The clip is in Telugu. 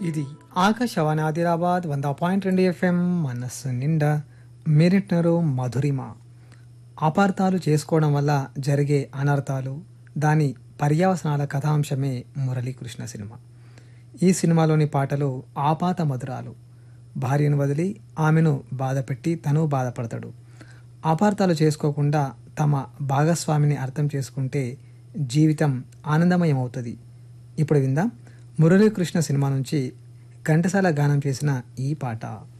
ఇది ఆకాశవాణి ఆదిలాబాద్ వంద పాయింట్ రెండు ఎఫ్ఎం మనస్సు నిండా మీరింటున్నారు మధురిమ అపార్థాలు చేసుకోవడం వల్ల జరిగే అనర్థాలు దాని పర్యవసనాల కథాంశమే మురళీకృష్ణ సినిమా ఈ సినిమాలోని పాటలు ఆపాత మధురాలు భార్యను వదిలి ఆమెను బాధపెట్టి తను బాధపడతాడు అపార్థాలు చేసుకోకుండా తమ భాగస్వామిని అర్థం చేసుకుంటే జీవితం ఆనందమయం అవుతుంది ఇప్పుడు విందాం మురళీకృష్ణ సినిమా నుంచి ఘంటసాల గానం చేసిన ఈ పాట